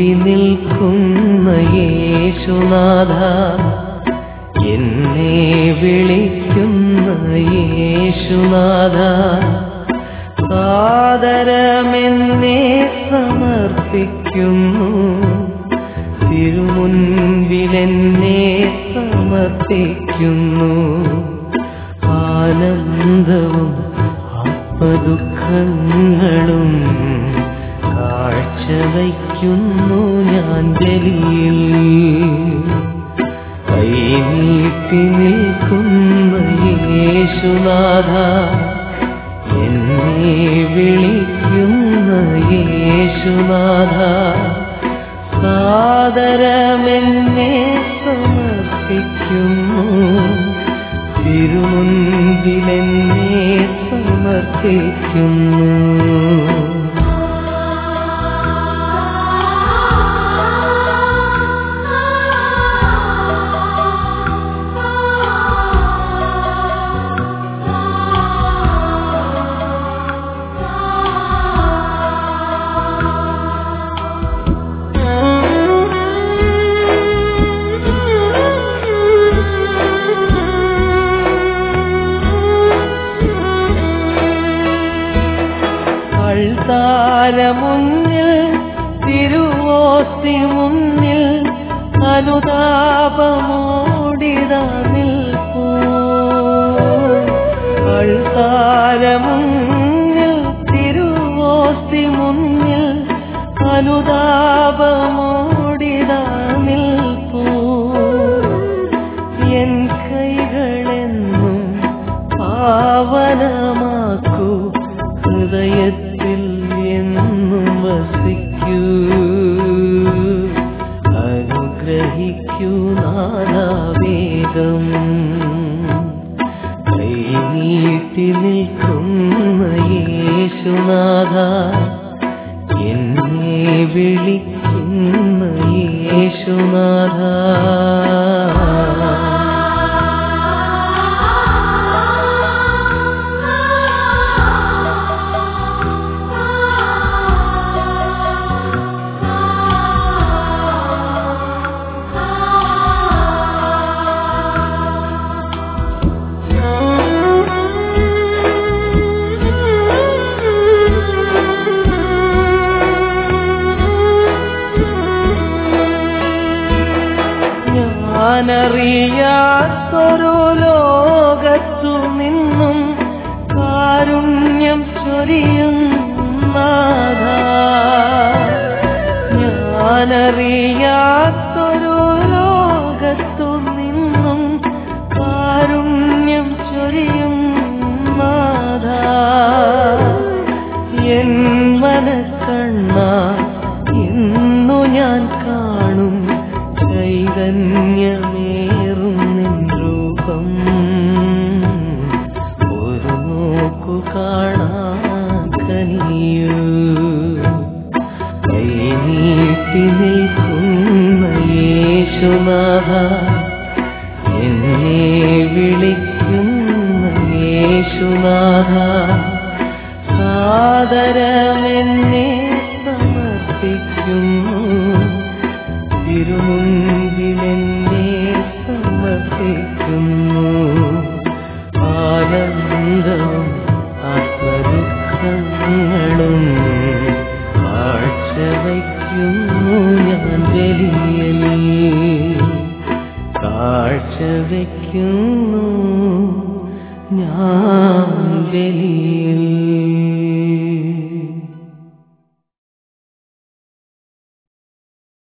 നീട്ടി നിൽക്കുന്ന യേശുനാഥ എന്നെ വിളിക്കുന്ന യേശുനാഥ സാദരമെന്നെ സമർപ്പിക്കുന്നു തിരുമുൻപിലെന്നെ സമർപ്പിക്കുന്നു ആനന്ദവും ആത്മദുഃഖങ്ങളും കാഴ്ചവയ്ക്കുന്നു ഞാൻ ബലിയിൽ കൈനീട്ടി നിൽക്കുന്ന യേശുനാഥ എന്നെ വിളിക്കുന്ന യേശുനാഥ സാദരമെന്നെ സമർപ്പിക്കുന്നു തിരുമുൻപിലെന്നെ സമർപ്പിക്കുന്നു മുന്നിൽ തിരുവോസ്തി മുന്നിൽ അനുതാപമോടിത നിൽപ്പൂ മുന്നിൽ തിരുവോസ്തി മുന്നിൽ അനുതാപമോടിത നിൽപ്പൂ എൻ കൈകളെന്നും പാവനമാക്കൂ ഹൃദയത്തിൽ എന്നും വസിക്കൂ അനുഗ്രഹിക്കൂ നാനാവേഗം കൈനീട്ടി നിൽക്കുന്ന യേശുനാഥ എന്നെ വിളിക്കുന്ന യേശുനാഥ ഞാനറിയാത്തൊരു ലോകത്തു നിന്നും കാരുണ്യം ചൊരിയുന്നാഥ ഞാനറിയാത്തൊരു ലോകത്തു നിന്നും കാരുണ്യം ചൊരിയുന്നാഥ എൻ മനക്കണ്ണ ഇന്നു ഞാൻ കാണും ചൈതന്യമേറും നിൻ രൂപം ഒരു നോക്കു കാണാൻ കനിയൂ കൈനീട്ടി നിൽക്കുന്ന യേശുനാഥ എന്നെ വിളിക്കുന്ന യേശുനാഥ സാദരമെന്നെ സമർപ്പിക്കുന്നു തിരുമുൻപിലെന്നെ സമർപ്പിക്കുന്നു ആനന്ദവും ആത്മദുഃഖങ്ങളും കാഴ്ചവയ്ക്കുന്നു ഞാൻ ബലിയൽ കാഴ്ചവയ്ക്കുന്നു ഞാൻ ബലിയൽ